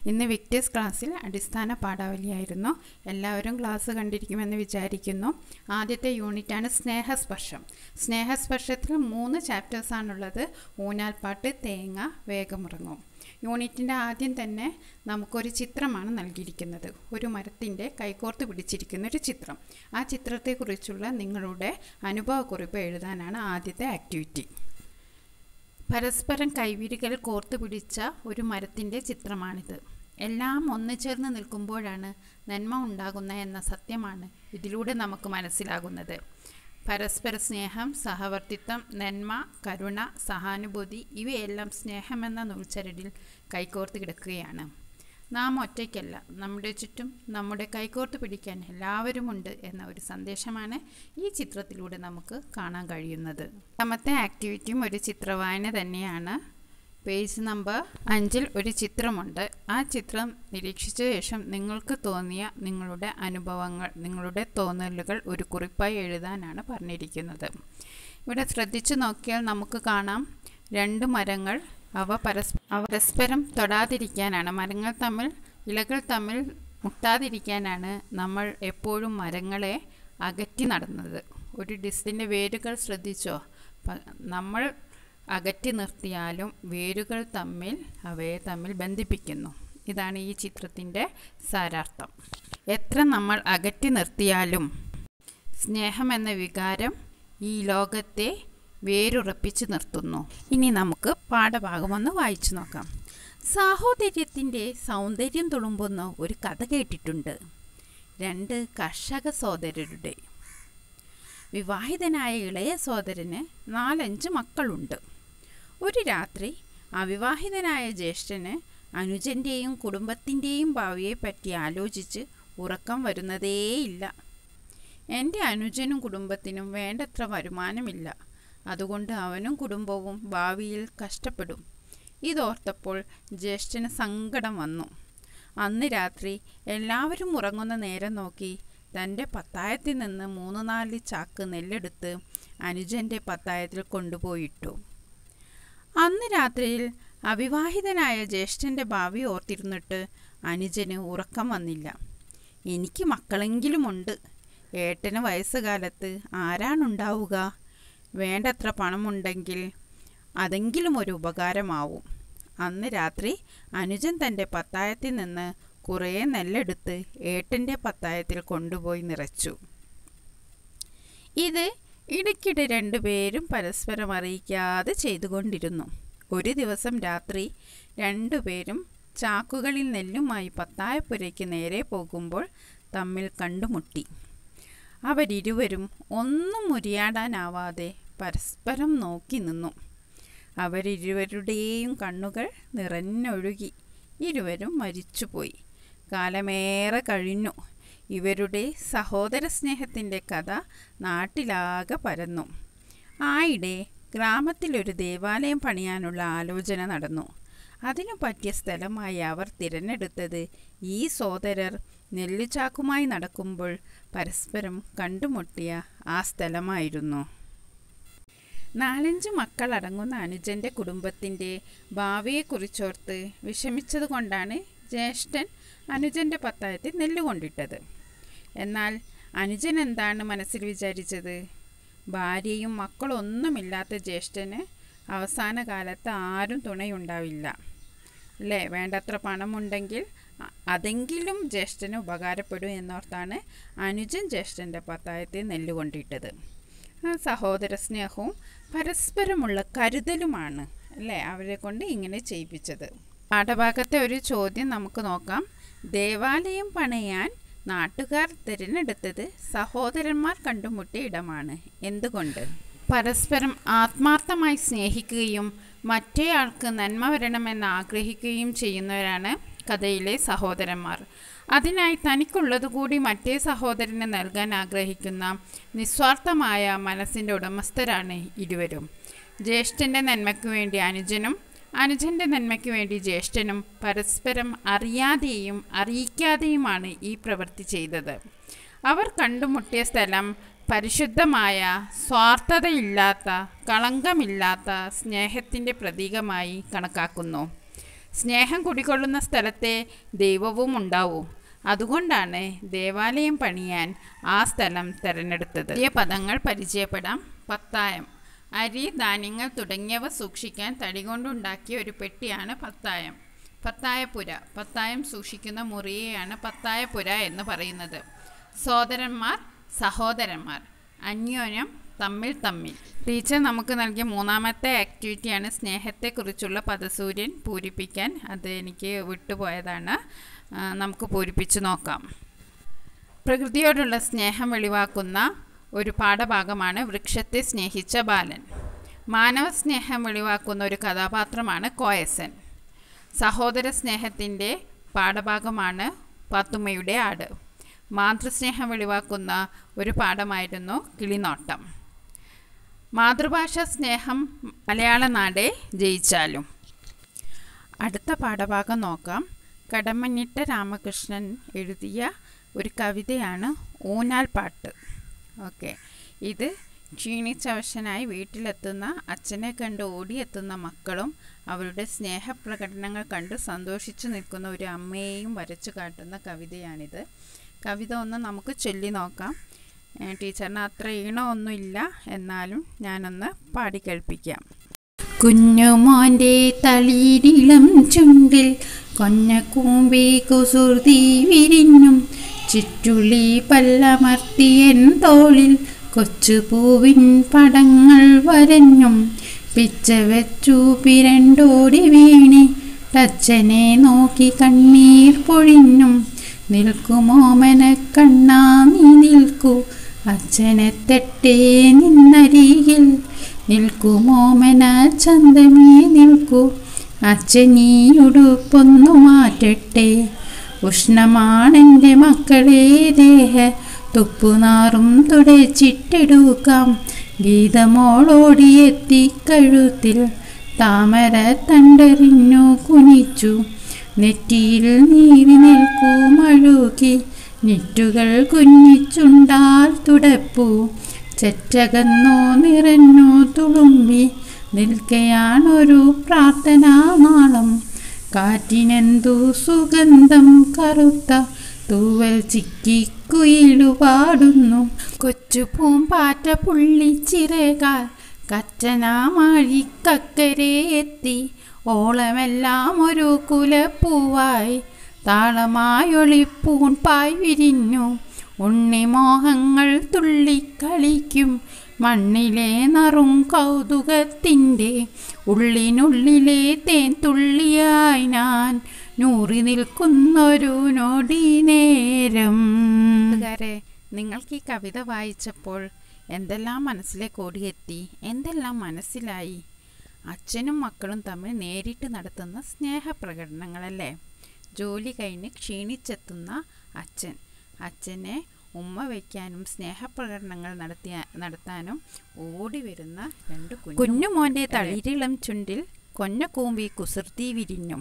ഇന്ന് വിക്ടേഴ്സ് ക്ലാസ്സിൽ അടിസ്ഥാന പാഠാവലിയായിരുന്നു എല്ലാവരും ക്ലാസ് കണ്ടിരിക്കുമെന്ന് വിചാരിക്കുന്നു ആദ്യത്തെ യൂണിറ്റാണ് സ്നേഹസ്പർശം സ്നേഹസ്പർശത്തിൽ മൂന്ന് ചാപ്റ്റേഴ്സാണുള്ളത് ഊഞ്ഞാൽപ്പാട്ട് തേങ്ങ വേഗമുറങ്ങും യൂണിറ്റിൻ്റെ ആദ്യം തന്നെ നമുക്കൊരു ചിത്രമാണ് നൽകിയിരിക്കുന്നത് ഒരു മരത്തിൻ്റെ കൈകോർത്ത് പിടിച്ചിരിക്കുന്ന ഒരു ചിത്രം ആ ചിത്രത്തെക്കുറിച്ചുള്ള നിങ്ങളുടെ അനുഭവക്കുറിപ്പ് എഴുതാനാണ് ആദ്യത്തെ ആക്ടിവിറ്റി പരസ്പരം കൈവിരികൾ കോർത്തു പിടിച്ച ഒരു മരത്തിൻ്റെ ചിത്രമാണിത് എല്ലാം ഒന്നു ചേർന്ന് നിൽക്കുമ്പോഴാണ് നന്മ ഉണ്ടാകുന്ന എന്ന സത്യമാണ് ഇതിലൂടെ നമുക്ക് മനസ്സിലാകുന്നത് പരസ്പര സ്നേഹം സഹവർത്തിത്വം നന്മ കരുണ സഹാനുഭൂതി ഇവയെല്ലാം സ്നേഹമെന്ന നൂൽച്ചരടിൽ കൈകോർത്ത് കിടക്കുകയാണ് നാം ഒറ്റയ്ക്കല്ല നമ്മുടെ ചുറ്റും നമ്മുടെ കൈകോർത്ത് പിടിക്കാൻ എല്ലാവരുമുണ്ട് എന്ന ഒരു സന്ദേശമാണ് ഈ ചിത്രത്തിലൂടെ നമുക്ക് കാണാൻ കഴിയുന്നത് രണ്ടാമത്തെ ആക്ടിവിറ്റിയും ഒരു ചിത്രവായന തന്നെയാണ് പേജ് നമ്പർ അഞ്ചിൽ ഒരു ചിത്രമുണ്ട് ആ ചിത്രം നിരീക്ഷിച്ച ശേഷം നിങ്ങൾക്ക് തോന്നിയ നിങ്ങളുടെ അനുഭവങ്ങൾ നിങ്ങളുടെ തോന്നലുകൾ ഒരു കുറിപ്പായി എഴുതാനാണ് പറഞ്ഞിരിക്കുന്നത് ഇവിടെ ശ്രദ്ധിച്ചു നോക്കിയാൽ നമുക്ക് കാണാം രണ്ട് മരങ്ങൾ അവ പരസ് അവ പരസ്പരം തൊടാതിരിക്കാനാണ് മരങ്ങൾ തമ്മിൽ ഇലകൾ തമ്മിൽ മുട്ടാതിരിക്കാനാണ് നമ്മൾ എപ്പോഴും മരങ്ങളെ അകറ്റി നടന്നത് ഒരു ഡിസ്റ്റിൻ്റെ വേരുകൾ ശ്രദ്ധിച്ചോ നമ്മൾ അകറ്റി നിർത്തിയാലും വേരുകൾ തമ്മിൽ അവയെ തമ്മിൽ ബന്ധിപ്പിക്കുന്നു ഇതാണ് ഈ ചിത്രത്തിൻ്റെ സാരാർത്ഥം എത്ര നമ്മൾ അകറ്റി നിർത്തിയാലും സ്നേഹം എന്ന വികാരം ഈ ലോകത്തെ വേരുറപ്പിച്ച് നിർത്തുന്നു ഇനി നമുക്ക് പാഠഭാഗമൊന്ന് വായിച്ചു നോക്കാം സാഹോദര്യത്തിൻ്റെ സൗന്ദര്യം തുളുമ്പുന്ന ഒരു കഥ കേട്ടിട്ടുണ്ട് രണ്ട് കർഷക സോദരരുടെ വിവാഹിതനായ ഇളയ സോദരന് നാലഞ്ച് മക്കളുണ്ട് ഒരു രാത്രി അവിവാഹിതനായ ജ്യേഷ്ഠന് അനുജൻ്റെയും കുടുംബത്തിൻ്റെയും ഭാവിയെപ്പറ്റി ആലോചിച്ച് ഉറക്കം വരുന്നതേയില്ല എൻ്റെ അനുജനും കുടുംബത്തിനും വേണ്ടത്ര വരുമാനമില്ല അതുകൊണ്ട് അവനും കുടുംബവും ഭാവിയിൽ കഷ്ടപ്പെടും ഇതോർത്തപ്പോൾ ജ്യേഷ്ഠന് സങ്കടം വന്നു അന്ന് രാത്രി എല്ലാവരും ഉറങ്ങുന്ന നേരം നോക്കി തൻ്റെ പത്തായത്തിൽ നിന്ന് മൂന്ന് നാല് ചാക്ക് നെല്ലെടുത്ത് അനുജൻ്റെ പത്തായത്തിൽ കൊണ്ടുപോയിട്ടു അന്ന് രാത്രിയിൽ അവിവാഹിതനായ ജ്യേഷ്ഠൻ്റെ ഭാവി ഓർത്തിരുന്നിട്ട് അനുജന് ഉറക്കം വന്നില്ല എനിക്ക് മക്കളെങ്കിലുമുണ്ട് ഏട്ടന് വയസ്സുകാലത്ത് ആരാണുണ്ടാവുക വേണ്ടത്ര പണമുണ്ടെങ്കിൽ അതെങ്കിലും ഒരു ഉപകാരമാവും അന്ന് രാത്രി അനുജൻ തൻ്റെ പത്തായത്തിൽ നിന്ന് കുറേ നെല്ലെടുത്ത് ഏട്ടൻ്റെ പത്തായത്തിൽ കൊണ്ടുപോയി നിറച്ചു ഇത് ഇടയ്ക്കിടെ രണ്ടുപേരും പരസ്പരം അറിയിക്കാതെ ചെയ്തുകൊണ്ടിരുന്നു ഒരു ദിവസം രാത്രി രണ്ടുപേരും ചാക്കുകളിൽ നെല്ലുമായി പത്തായപ്പുരയ്ക്ക് നേരെ പോകുമ്പോൾ തമ്മിൽ കണ്ടുമുട്ടി അവരിരുവരും ഒന്നും മുരിയാടാനാവാതെ പരസ്പരം നോക്കി നിന്നു അവരിരുവരുടെയും കണ്ണുകൾ നിറഞ്ഞൊഴുകി ഇരുവരും മരിച്ചുപോയി കാലമേറെ കഴിഞ്ഞു ഇവരുടെ സഹോദര സ്നേഹത്തിൻ്റെ കഥ നാട്ടിലാകെ പരന്നു ആയിടെ ഗ്രാമത്തിലൊരു ദേവാലയം പണിയാനുള്ള ആലോചന നടന്നു അതിനു പറ്റിയ സ്ഥലമായി അവർ തിരഞ്ഞെടുത്തത് ഈ സോദരർ നെല്ലുചാക്കുമായി നടക്കുമ്പോൾ പരസ്പരം കണ്ടുമുട്ടിയ ആ സ്ഥലമായിരുന്നു നാലഞ്ച് മക്കളടങ്ങുന്ന അനുജൻ്റെ കുടുംബത്തിൻ്റെ ഭാവിയെക്കുറിച്ചോർത്ത് വിഷമിച്ചതുകൊണ്ടാണ് ജ്യേഷ്ഠൻ അനുജൻ്റെ പത്തായത്തിൽ നെല്ല് കൊണ്ടിട്ടത് എന്നാൽ അനുജൻ എന്താണ് മനസ്സിൽ വിചാരിച്ചത് ഭാര്യയും മക്കളൊന്നുമില്ലാത്ത ജ്യേഷ്ഠന് അവസാന കാലത്ത് ആരും തുണയുണ്ടാവില്ല അല്ലേ വേണ്ടത്ര പണമുണ്ടെങ്കിൽ അതെങ്കിലും ജ്യേഷ്ഠന് ഉപകാരപ്പെടും എന്നോർത്താണ് അനുജൻ ജ്യേഷ്ഠൻ്റെ പത്തായത്തിൽ നെല്ല് കൊണ്ടിട്ടത് സഹോദര സ്നേഹവും പരസ്പരമുള്ള കരുതലുമാണ് അല്ലേ അവരെ കൊണ്ട് ഇങ്ങനെ ചെയ്യിപ്പിച്ചത് പാഠഭാഗത്തെ ഒരു ചോദ്യം നമുക്ക് നോക്കാം ദേവാലയം പണിയാൻ നാട്ടുകാർ തിരഞ്ഞെടുത്തത് സഹോദരന്മാർ കണ്ടുമുട്ടിയ ഇടമാണ് എന്തുകൊണ്ട് പരസ്പരം ആത്മാർത്ഥമായി സ്നേഹിക്കുകയും മറ്റേയാൾക്ക് നന്മ വരണമെന്ന് ആഗ്രഹിക്കുകയും ചെയ്യുന്നവരാണ് കഥയിലെ സഹോദരന്മാർ അതിനായി തനിക്കുള്ളതുകൂടി മറ്റേ സഹോദരന് നൽകാൻ ആഗ്രഹിക്കുന്ന നിസ്വാർത്ഥമായ മനസ്സിൻ്റെ ഉടമസ്ഥരാണ് ഇരുവരും ജ്യേഷ്ഠൻ്റെ നന്മയ്ക്ക് വേണ്ടി അനുജനും അനുജൻ്റെ നന്മയ്ക്ക് വേണ്ടി ജ്യേഷ്ഠനും പരസ്പരം അറിയാതെയും അറിയിക്കാതെയുമാണ് ഈ പ്രവൃത്തി ചെയ്തത് അവർ കണ്ടുമുട്ടിയ സ്ഥലം പരിശുദ്ധമായ സ്വാർത്ഥതയില്ലാത്ത കളങ്കമില്ലാത്ത സ്നേഹത്തിൻ്റെ പ്രതീകമായി കണക്കാക്കുന്നു സ്നേഹം കുടികൊള്ളുന്ന സ്ഥലത്തെ ദൈവവും ഉണ്ടാവൂ അതുകൊണ്ടാണ് ദേവാലയം പണിയാൻ ആ സ്ഥലം തിരഞ്ഞെടുത്തത് പുതിയ പദങ്ങൾ പരിചയപ്പെടാം പത്തായം അരി ധാന്യങ്ങൾ തുടങ്ങിയവ സൂക്ഷിക്കാൻ തടി കൊണ്ടുണ്ടാക്കിയ ഒരു പെട്ടിയാണ് പത്തായം പത്തായപ്പുര പത്തായം സൂക്ഷിക്കുന്ന മുറിയെയാണ് പത്തായപ്പുര എന്ന് പറയുന്നത് സോദരന്മാർ സഹോദരന്മാർ അന്യോന്യം തമ്മിൽ തമ്മിൽ ടീച്ചർ നമുക്ക് നൽകിയ മൂന്നാമത്തെ ആക്ടിവിറ്റിയാണ് സ്നേഹത്തെക്കുറിച്ചുള്ള പദസൂര്യൻ പൂരിപ്പിക്കാൻ അത് എനിക്ക് വിട്ടുപോയതാണ് ആ, നമുക്ക് പൂരിപ്പിച്ച് നോക്കാം പ്രകൃതിയോടുള്ള സ്നേഹം വെളിവാക്കുന്ന ഒരു പാഠഭാഗമാണ് വൃക്ഷത്തെ സ്നേഹിച്ച ബാലൻ മാനവ സ്നേഹം വെളിവാക്കുന്ന ഒരു കഥാപാത്രമാണ് കോയസൻ സഹോദര സ്നേഹത്തിൻ്റെ പാഠഭാഗമാണ് പാത്തുമ്മയുടെ ആട് മാതൃസ്നേഹം വെളിവാക്കുന്ന ഒരു പാഠമായിരുന്നു കിളിനോട്ടം മാതൃഭാഷ സ്നേഹം മലയാള നാടേ ജയിച്ചാലും അടുത്ത പാഠഭാഗം നോക്കാം കടമഞ്ഞിട്ട രാമകൃഷ്ണൻ എഴുതിയ ഒരു കവിതയാണ് ഊനാൽ പാട്ട് ഓക്കെ ഇത് ക്ഷീണിച്ചവശനായി വീട്ടിലെത്തുന്ന അച്ഛനെ കണ്ട് ഓടിയെത്തുന്ന മക്കളും അവരുടെ സ്നേഹപ്രകടനങ്ങൾ കണ്ട് സന്തോഷിച്ചു നിൽക്കുന്ന ഒരു അമ്മയെയും വരച്ചു കാട്ടുന്ന കവിതയാണിത് കവിത ഒന്ന് നമുക്ക് ചൊല്ലി നോക്കാം ഏ, ടീച്ചറിന് അത്ര ഈണമൊന്നുമില്ല എന്നാലും ഞാനൊന്ന് പാടി കേൾപ്പിക്കാം കുഞ്ഞുമോൻ്റെ തളിരിളം ചുണ്ടിൽ കൊന്നക്കൂമ്പി കുസൃതി വിരിഞ്ഞും ചുറ്റുള്ളി പല്ലമർത്തിയൻ തോളിൽ കൊച്ചുപൂവിൻ പടങ്ങൾ വരഞ്ഞും പിച്ച വെച്ചു പിരണ്ടോടി വീണി ടച്ചനെ നോക്കി കണ്ണീർ പൊഴിഞ്ഞും നിൽക്കുമോമന കണ്ണാ നീ നിൽക്കൂ അച്ഛനെ തെട്ടേ നിന്നരികിൽ നിൽക്കുമോമന ചന്തമേ നിൽക്കൂ അച്ഛനീ ഉടുപ്പൊന്നു മാറ്റട്ടെ ഉഷ്ണമാണെൻ്റെ മക്കളെ ദേഹ തുപ്പുനാറും തുടച്ചിട്ടെടുക്കാം ഗീതമോളോടിയെത്തി കഴുത്തിൽ താമര തണ്ടറിഞ്ഞു കുനിച്ചു നെറ്റിയിൽ നീരി നിൽക്കൂ മഴുകി നെറ്റുകൾ കുഞ്ഞിച്ചുണ്ടാൽ തുടപ്പൂ ചെറ്റകന്നോ നിറഞ്ഞു തുളുമ്പി നിൽക്കയാണൊരു പ്രാർത്ഥനാ നാളം കാറ്റിനെന്തു സുഗന്ധം കറുത്ത തൂവൽ ചിക്കിക്കുയിലു പാടുന്നു കൊച്ചു പൂമ്പാറ്റ പുള്ളിച്ചിറകാൽ കച്ചനാമാഴി കക്കരെ എത്തി ഓളമെല്ലാം ഒരു കുലപ്പൂവായി താളമായൊളിപ്പൂൺ പായ് വിരിഞ്ഞു ഉണ്ണിമോഹങ്ങൾ തുള്ളിക്കളിക്കും മണ്ണിലെ നറും കൗതുകത്തിൻ്റെ ഉള്ളിനുള്ളിലെ തേൻ തുള്ളിയായി ഞാൻ നൂറി നിൽക്കുന്നൊരു നൊടി നേരം നിങ്ങൾക്ക് ഈ കവിത വായിച്ചപ്പോൾ എന്തെല്ലാം മനസ്സിലേക്ക് ഓടിയെത്തി എന്തെല്ലാം മനസ്സിലായി അച്ഛനും മക്കളും തമ്മിൽ നേരിട്ട് നടത്തുന്ന സ്നേഹപ്രകടനങ്ങളല്ലേ ജോലി കഴിഞ്ഞ് ക്ഷീണിച്ചെത്തുന്ന അച്ഛൻ അച്ഛനെ ഉമ്മ വയ്ക്കാനും സ്നേഹപ്രകടനങ്ങൾ നടത്തിയ നടത്താനും ഓടി വരുന്ന രണ്ട് കുഞ്ഞു കുഞ്ഞുമോൻ്റെ തളിരിളം ചുണ്ടിൽ കൊന്നക്കൂമ്പി കുസൃതി വിരിഞ്ഞും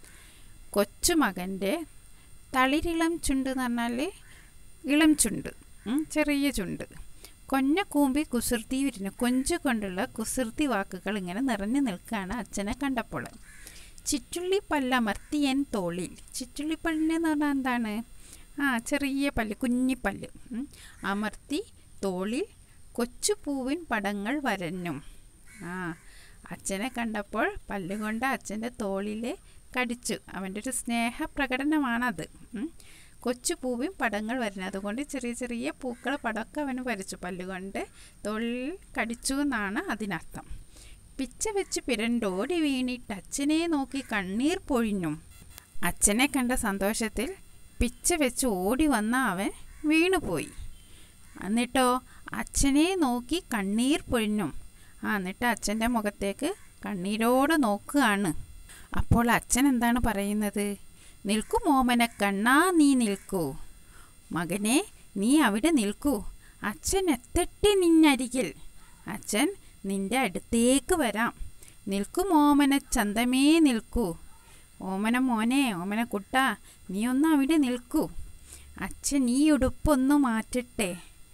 കൊച്ചുമകൻ്റെ തളിരിളം ചുണ്ട് എന്ന് പറഞ്ഞാൽ ഇളം ചുണ്ട് ഉം, ചെറിയ ചുണ്ട് കൊന്നക്കൂമ്പി കുസൃതി വിരിഞ്ഞു കൊഞ്ചു കൊണ്ടുള്ള കുസൃതി വാക്കുകൾ ഇങ്ങനെ നിറഞ്ഞു നിൽക്കുകയാണ് അച്ഛനെ കണ്ടപ്പോൾ ചിറ്റുള്ളി പല്ലമർത്തിയൻ തോളിൽ ചിറ്റുള്ളി പല്ലിനെന്ന് പറഞ്ഞാൽ എന്താണ് ആ ചെറിയ പല്ല് കുഞ്ഞിപ്പല്ല് ഉം. അമർത്തി തോളിൽ കൊച്ചുപൂവിൻ പടങ്ങൾ വരഞ്ഞും ആ അച്ഛനെ കണ്ടപ്പോൾ പല്ലുകൊണ്ട് അച്ഛൻ്റെ തോളിൽ കടിച്ചു അവൻ്റെ ഒരു സ്നേഹപ്രകടനമാണത് ഉം. കൊച്ചുപൂവിൻ പടങ്ങൾ വരുന്നത് അതുകൊണ്ട് ചെറിയ ചെറിയ പൂക്കളെ പടമൊക്കെ അവന് വരച്ചു പല്ലുകൊണ്ട് തോളിൽ കടിച്ചു എന്നാണ് അതിനർത്ഥം പിച്ച വെച്ച് പിരണ്ടോടി വീണിട്ട് അച്ഛനെ നോക്കി കണ്ണീർ പൊഴിഞ്ഞും അച്ഛനെ കണ്ട സന്തോഷത്തിൽ പിച്ച വെച്ച് ഓടി വന്ന അവൻ വീണുപോയി എന്നിട്ടോ അച്ഛനെ നോക്കി കണ്ണീർ പൊഴിഞ്ഞും ആ എന്നിട്ട് അച്ഛൻ്റെ മുഖത്തേക്ക് കണ്ണീരോട് നോക്കുകയാണ് അപ്പോൾ അച്ഛൻ എന്താണ് പറയുന്നത് നിൽക്കൂ മോമന കണ്ണാ നീ നിൽക്കൂ മകനെ നീ അവിടെ നിൽക്കൂ അച്ഛൻ എത്തട്ടെ നിന്നരികിൽ അച്ഛൻ നിന്റെ അടുത്തേക്ക് വരാം നിൽക്കൂ മോമന ചന്തമേ നിൽക്കൂ ഓമന മോനെ ഓമന കുട്ട നീ ഒന്ന് അവിടെ നിൽക്കൂ അച്ഛൻ ഈ ഉടുപ്പൊന്ന് മാറ്റട്ടെ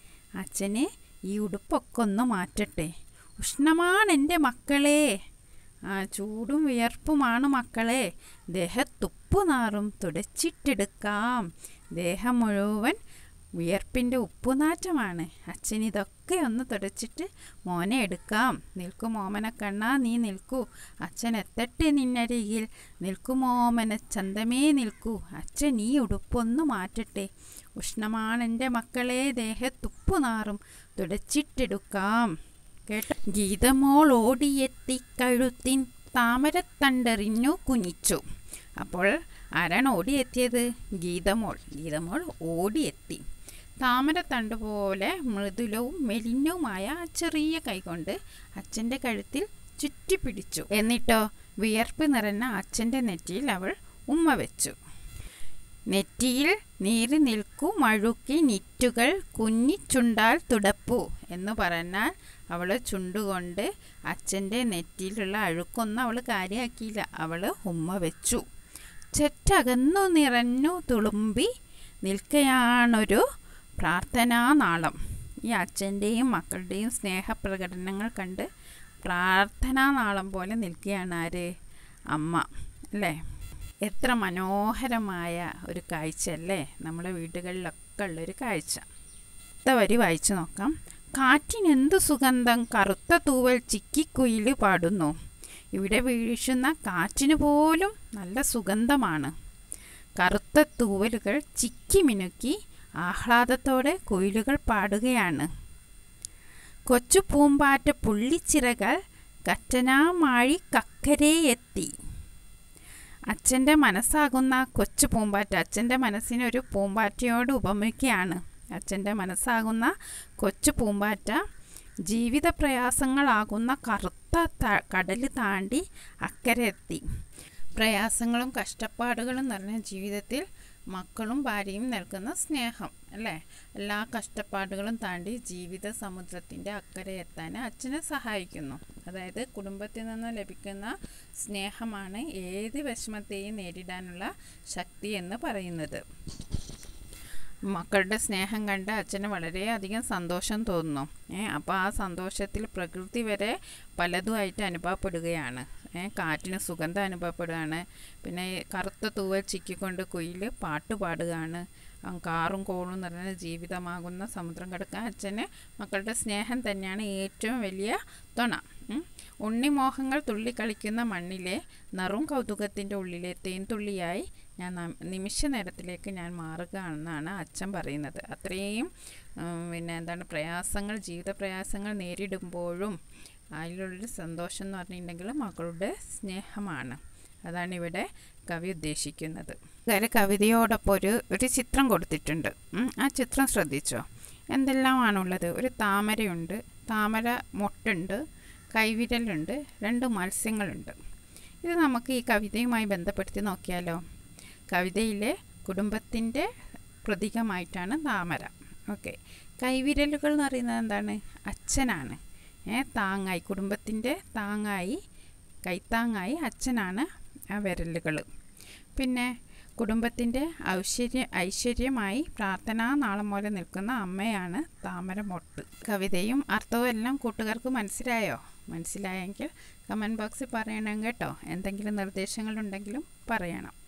അച്ഛനെ ഈ ഉടുപ്പൊക്കെ ഒന്ന് മാറ്റട്ടെ ഉഷ്ണമാണ് എൻ്റെ മക്കളെ ആ ചൂടും വിയർപ്പുമാണ് മക്കളെ ദേഹത്തുപ്പു നാറും തുടച്ചിട്ടെടുക്കാം ദേഹം മുഴുവൻ വിയർപ്പിൻ്റെ ഉപ്പുനാറ്റമാണ് അച്ഛൻ ഇതൊക്കെ ഒന്ന് തുടച്ചിട്ട് മോനെ എടുക്കാം നിൽക്കു മോമന കണ്ണാ നീ നിൽക്കൂ അച്ഛൻ എത്തട്ടെ നിന്നരികിൽ നിൽക്കു മോമന ചന്തമേ നിൽക്കൂ അച്ഛൻ ഈ ഉടുപ്പൊന്ന് മാറ്റട്ടെ ഉഷ്ണമാണെൻ്റെ മക്കളെ ദേഹത്തുപ്പു നാറും തുടച്ചിട്ടെടുക്കാം കേട്ടോ ഗീതമോൾ ഓടിയെത്തി കഴുത്തിൻ താമരത്തണ്ടെറിഞ്ഞു കുനിച്ചു അപ്പോൾ ആരാണ് ഓടിയെത്തിയത് ഗീതമോൾ ഗീതമോൾ ഓടിയെത്തി താമരത്തണ്ട് പോലെ മൃദുലവും മെലിഞ്ഞവുമായ ആ ചെറിയ കൈകൊണ്ട് അച്ഛൻ്റെ കഴുത്തിൽ ചുറ്റിപ്പിടിച്ചു എന്നിട്ടോ വിയർപ്പ് നിറഞ്ഞ അച്ഛൻ്റെ നെറ്റിയിൽ അവൾ ഉമ്മ വെച്ചു നെറ്റിയിൽ നീറി നിൽക്കൂ മഴുക്കി നിറ്റുകൾ കുഞ്ഞിച്ചുണ്ടാൽ തുടപ്പു എന്ന് പറഞ്ഞാൽ അവൾ ചുണ്ടുകൊണ്ട് അച്ഛൻ്റെ നെറ്റിയിലുള്ള അഴുക്കൊന്നും അവൾ കാര്യമാക്കിയില്ല അവൾ ഉമ്മ വെച്ചു ചെറ്റകന്നു നിറഞ്ഞു തുളുമ്പി നിൽക്കുകയാണൊരു പ്രാർത്ഥനാനാളം ഈ അച്ഛൻ്റെയും മക്കളുടെയും സ്നേഹപ്രകടനങ്ങൾ കണ്ട് പ്രാർത്ഥനാനാളം പോലെ നിൽക്കുകയാണ് ആര് അമ്മ അല്ലേ എത്ര മനോഹരമായ ഒരു കാഴ്ച അല്ലേ നമ്മുടെ വീടുകളിലൊക്കെ ഉള്ളൊരു കാഴ്ച അടുത്ത വരി വായിച്ചു നോക്കാം കാറ്റിനെന്തു സുഗന്ധം കറുത്ത തൂവൽ ചിക്കിക്കുയിൽ പാടുന്നു ഇവിടെ വീഴുന്ന കാറ്റിന് പോലും നല്ല സുഗന്ധമാണ് കറുത്ത തൂവലുകൾ ചിക്കി മിനുക്കി ആഹ്ലാദത്തോടെ കുയിലുകൾ പാടുകയാണ് കൊച്ചു പൂമ്പാറ്റ പുള്ളിച്ചിറകൾ കറ്റനാമാഴി കക്കരെ എത്തി അച്ഛൻ്റെ മനസ്സാകുന്ന കൊച്ചു പൂമ്പാറ്റ അച്ഛൻ്റെ മനസ്സിനെ ഒരു പൂമ്പാറ്റയോട് ഉപമിക്കുകയാണ് അച്ഛൻ്റെ മനസ്സാകുന്ന കൊച്ചു പൂമ്പാറ്റ ജീവിത പ്രയാസങ്ങളാകുന്ന കറുത്ത ത- കടൽ താണ്ടി അക്കരെ എത്തി പ്രയാസങ്ങളും കഷ്ടപ്പാടുകളും നിറഞ്ഞ ജീവിതത്തിൽ മക്കളും ഭാര്യയും നൽകുന്ന സ്നേഹം അല്ലേ എല്ലാ കഷ്ടപ്പാടുകളും താണ്ടി ജീവിത സമുദ്രത്തിൻ്റെ അക്കരെ എത്താൻ അച്ഛനെ സഹായിക്കുന്നു അതായത് കുടുംബത്തിൽ നിന്ന് ലഭിക്കുന്ന സ്നേഹമാണ് ഏത് വിഷമത്തെയും നേരിടാനുള്ള ശക്തി എന്ന് പറയുന്നത് മക്കളുടെ സ്നേഹം കണ്ട് അച്ഛന് വളരെയധികം സന്തോഷം തോന്നുന്നു ഏ അപ്പോൾ ആ സന്തോഷത്തിൽ പ്രകൃതി വരെ പലതുമായിട്ട് അനുഭവപ്പെടുകയാണ് ഏ കാറ്റിന് സുഗന്ധം അനുഭവപ്പെടുകയാണ് പിന്നെ ഈ കറുത്ത തൂവൽ ചിക്കിക്കൊണ്ട് കുയിൽ പാട്ട് പാടുകയാണ് ആ കാറും കോളും നിറഞ്ഞ ജീവിതമാകുന്ന സമുദ്രം കിടക്കാൻ അച്ഛന് മക്കളുടെ സ്നേഹം തന്നെയാണ് ഏറ്റവും വലിയ തുണ ഉം. ഉണ്ണിമോഹങ്ങൾ തുള്ളിക്കളിക്കുന്ന മണ്ണിലെ നറും കൗതുകത്തിൻ്റെ ഉള്ളിലെ തേൻതുള്ളിയായി ഞാൻ ന- നിമിഷ നേരത്തിലേക്ക് ഞാൻ മാറുകയാണെന്നാണ് അച്ഛൻ പറയുന്നത് അത്രയും ഉം, പിന്നെ എന്താണ് പ്രയാസങ്ങൾ ജീവിത പ്രയാസങ്ങൾ നേരിടുമ്പോഴും അതിലുള്ളൊരു സന്തോഷം എന്ന് പറഞ്ഞിട്ടുണ്ടെങ്കിൽ മക്കളുടെ സ്നേഹമാണ് അതാണ് ഇവിടെ കവി ഉദ്ദേശിക്കുന്നത് അതായത് കവിതയോടൊപ്പം ഒരു ഒരു ചിത്രം കൊടുത്തിട്ടുണ്ട് ഉം, ആ ചിത്രം ശ്രദ്ധിച്ചോ എന്തെല്ലാമാണുള്ളത് ഒരു താമരയുണ്ട് താമര മൊട്ടുണ്ട് കൈവിരലുണ്ട് രണ്ട് മത്സ്യങ്ങളുണ്ട് ഇത് നമുക്ക് ഈ കവിതയുമായി ബന്ധപ്പെടുത്തി നോക്കിയാലോ കവിതയിലെ കുടുംബത്തിൻ്റെ പ്രതീകമായിട്ടാണ് താമര ഓക്കെ കൈവിരലുകൾ എന്ന് പറയുന്നത് എന്താണ് അച്ഛനാണ് ഏ താങ്ങായി കുടുംബത്തിൻ്റെ താങ്ങായി കൈത്താങ്ങായി അച്ഛനാണ് ആ വിരലുകൾ പിന്നെ കുടുംബത്തിൻ്റെ ഐശ്വര്യ ഐശ്വര്യമായി പ്രാർത്ഥനാ നാളം പോലെ നിൽക്കുന്ന അമ്മയാണ് താമരമൊട്ട് കവിതയും അർത്ഥവും എല്ലാം കൂട്ടുകാർക്ക് മനസ്സിലായോ മനസ്സിലായെങ്കിൽ കമൻറ്റ് ബോക്സിൽ പറയണം കേട്ടോ എന്തെങ്കിലും നിർദ്ദേശങ്ങളുണ്ടെങ്കിലും പറയണം